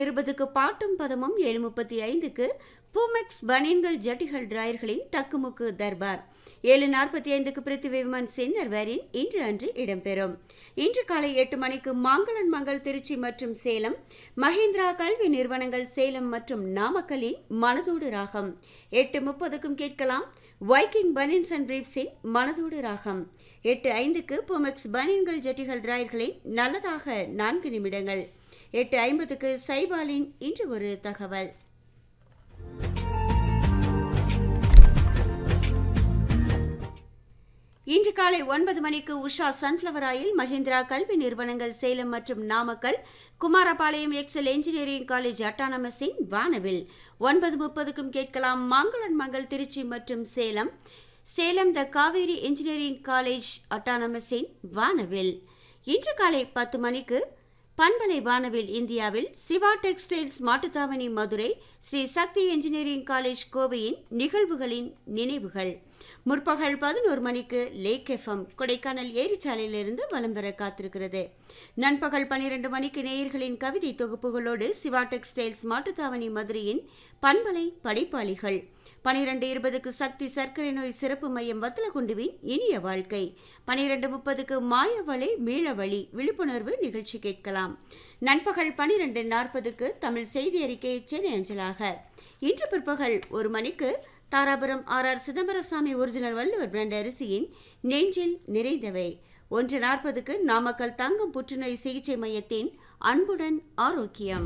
இருபதுக்கு பாட்டும் பதமும் ஏழு முப்பத்தி ஐந்துக்கு பூமெக்ஸ் பனியன்கள் ஜட்டிகள் டிராயர்களின் தக்குமுக்கு தர்பார் ஏழு நாற்பத்தி ஐந்துக்கு பிருத்திவி விமன் சின்னர்வேரின் இன்று அன்று இடம்பெறும் இன்று காலை எட்டு மணிக்கு மாங்கலன் மங்கள் திருச்சி மற்றும் சேலம் மஹிந்திரா கல்வி நிறுவனங்கள் சேலம் மற்றும் நாமக்கலின் மனதோடு ராகம் எட்டு முப்பதுக்கும் கேட்கலாம் வைக்கிங் பனியன்ஸ் அண்ட் பிரீப்ஸின் மனதோடு ராகம் எட்டு ஐந்துக்கு பூமெக்ஸ் பனியன்கள் ஜட்டிகள் டிராயர்களின் நல்லதாக நான்கு நிமிடங்கள் எட்டு ஐம்பதுக்கு சைபாலின் இன்று ஒரு தகவல் இன்று காலை ஒன்பது மணிக்கு உஷா சன்ஃப்ளவர் ஆயில் மஹிந்திரா கல்வி நிறுவனங்கள் சேலம் மற்றும் Namakkal Kumarapalayam Excel engineering college அட்டானமஸின் வானவில் ஒன்பது முப்பதுக்கும் கேட்கலாம் மாங்கலன் மங்கள் திருச்சி மற்றும் Salem Salem the Kaveri engineering college அட்டானமஸின் வானவில் இன்று காலை பத்து மணிக்கு பண்பலை வானவில் இந்தியாவில் Siva textiles Mattuthavani Madurai Sri Sakthi engineering college கோவையின் நிகழ்வுகளின் நினைவுகள் முற்பகல் பதினோரு மணிக்கு லேக் எஃப்எம் கொடைக்கானல் ஏரிச்சாலையிலிருந்து வலம் பெற காத்திருக்கிறது நண்பகல் பன்னிரண்டு மணிக்கு நேயர்களின் கவிதை தொகுப்புகளோடு சிவா டெக்ஸ்டைல்ஸ் மாட்டுத்தாவணி மதுரையின் பண்பலை படைப்பாளிகள் பனிரெண்டு இருபதுக்கு சக்தி சர்க்கரை நோய் சிறப்பு மையம் வத்தலகுண்டுவின் இனிய வாழ்க்கை பனிரெண்டு முப்பதுக்கு மாயவளை மீளவழி விழிப்புணர்வு நிகழ்ச்சி கேட்கலாம் நண்பகல் பனிரெண்டு நாற்பதுக்கு தமிழ் செய்தி அறிக்கை சென்னை அஞ்சலாக இன்று பிற்பகல் ஒரு மணிக்கு Dharapuram R R Chidambarasamy original Valluvar brand அரிசியின் நெஞ்சில் நிறைந்தவை ஒன்று நாற்பதுக்கு நாமக்கல் தங்கம் புற்றுநோய் சிகிச்சை மையத்தின் அன்புடன் ஆரோக்கியம்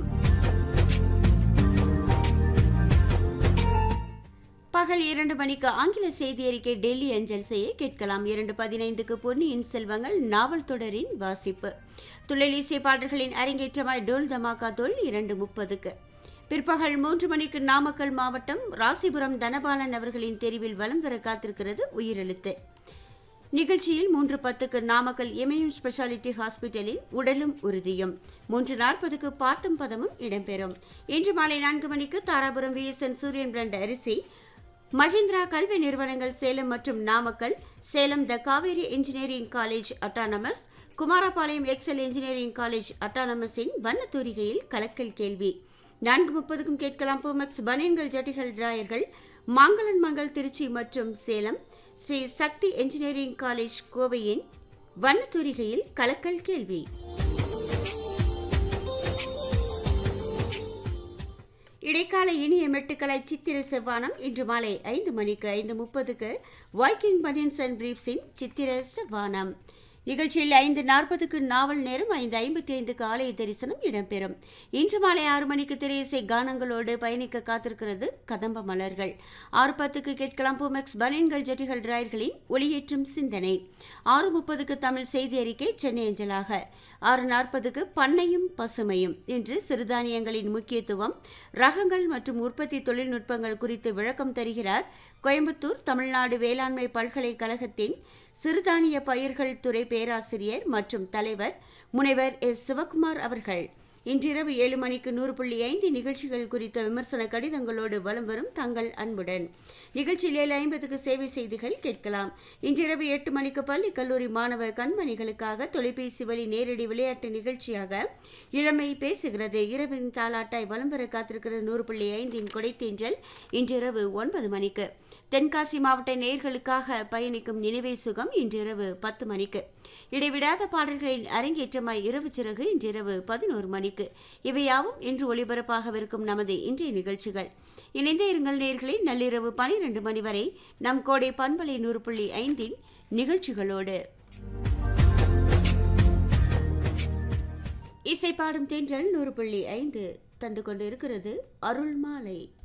பகல் இரண்டு மணிக்கு ஆங்கில செய்தி அறிக்கை டெல்லி அஞ்சல் செய்ய கேட்கலாம் இரண்டு பதினைந்துக்கு பொன்னியின் செல்வங்கள் நாவல் தொடரின் வாசிப்பு துள்ளலிசை பாடல்களின் அரங்கேற்றமாய் டோல் தமாகா தோல் இரண்டு முப்பதுக்கு பிற்பகல் மூன்று மணிக்கு நாமக்கல் மாவட்டம் ராசிபுரம் தனபாலன் அவர்களின் தெரிவில் வலம் பெற காத்திருக்கிறது உயிரெழுத்து நிகழ்ச்சியில் மூன்று பத்துக்கு நாமக்கல் இமயம் ஸ்பெஷாலிட்டி ஹாஸ்பிட்டலில் உடலும் உறுதியும் மூன்று நாற்பதுக்கு பாட்டும் பதமும் இடம்பெறும் இன்று மாலை நான்கு மணிக்கு தாராபுரம் விஎஸ்என் சூரியன் பிராண்ட் அரிசி மஹிந்திரா கல்வி நிறுவனங்கள் சேலம் மற்றும் Namakkal Salem the Kaveri engineering college autonomous Kumarapalayam Excel engineering college அட்டானமஸின் வண்ணத்தூரிகையில் கலக்கல் கேள்வி நான்கு முப்பதுக்கும் கேட்கலாம் பூமெக்ஸ் பனியன்கள் ஜட்டிகள் டிராயர்கள் மாங்கலன் மங்கள் திருச்சி மற்றும் சேலம் ஸ்ரீ சக்தி என்ஜினியரிங் காலேஜ் கோவையின் வண்ணத்தூரிகையில் கலக்கல் கேள்வி இடைக்கால இனிய மெட்டுக்களை சித்திர செவ்வானம் இன்று மாலை ஐந்து மணிக்கு ஐந்து முப்பதுக்கு வைக்கிங் பனியன்ஸ் அண்ட் பிரீப்ஸின் சித்திர செவ்வானம் நிகழ்ச்சியில் ஐந்து நாற்பதுக்கு நாவல் நேரம் ஐந்து ஐம்பத்தி ஐந்துக்கு ஆலய தரிசனம் இடம்பெறும் இன்று மாலை ஆறு மணிக்கு திரையிசை கானங்களோடு பயணிக்க காத்திருக்கிறது கதம்ப மலர்கள் ஆறு பத்துக்கு கேட்கலாம் பூமெக்ஸ் பனியன்கள் ஜட்டிகள் டிராயர்களின் ஒளியேற்றும் சிந்தனை ஆறு முப்பதுக்கு தமிழ் செய்தி அறிக்கை சென்னை அஞ்சலாக ஆறு நாற்பதுக்கு பண்ணையும் பசுமையும் இன்று சிறுதானியங்களின் முக்கியத்துவம் ரகங்கள் மற்றும் உற்பத்தி தொழில்நுட்பங்கள் குறித்து விளக்கம் தருகிறார் கோயம்புத்தூர் தமிழ்நாடு வேளாண்மை பல்கலைக்கழகத்தின் சிறுதானிய பயிர்கள் துறை பேராசிரியர் மற்றும் தலைவர் முனைவர் எஸ் சிவகுமார் அவர்கள் இன்றிரவு ஏழு மணிக்கு நூறு புள்ளி ஐந்து நிகழ்ச்சிகள் குறித்த விமர்சன கடிதங்களோடு வலம் வரும் தங்கள் அன்புடன் நிகழ்ச்சியில் ஏழு ஐம்பதுக்கு சேவை செய்திகள் கேட்கலாம் இன்றிரவு எட்டு மணிக்கு பள்ளி கல்லூரி மாணவ கண்மணிகளுக்காக தொலைபேசி வழி நேரடி விளையாட்டு நிகழ்ச்சியாக இளமை பேசுகிறது இரவின் தாலாட்டாய் வலம் பெற காத்திருக்கிறது நூறு புள்ளி ஐந்தின் கொடைத்தீன்றல் இன்றிரவு ஒன்பது மணிக்கு தென்காசி மாவட்ட நேர்களுக்காக பயணிக்கும் நினைவே சுகம் இன்றிரவு பத்து மணிக்கு இடைவிடாத பாடல்களின் அரங்கேற்றமாய் இரவு சிறகு இன்றிரவு பதினோரு மணிக்கு இவையாவும் இன்று ஒளிபரப்பாகவிருக்கும் நமது இன்றைய நிகழ்ச்சிகள் இணைந்தே இருங்கள் நேர்களை நள்ளிரவு பனிரெண்டு மணி வரை நம் கோடை பண்பலை நூறு புள்ளி ஐந்தின் நிகழ்ச்சிகளோடு இசை பாடும் தென்றல் நூறு புள்ளி ஐந்து தந்து கொண்டு இருக்கிறது அருள் மாலை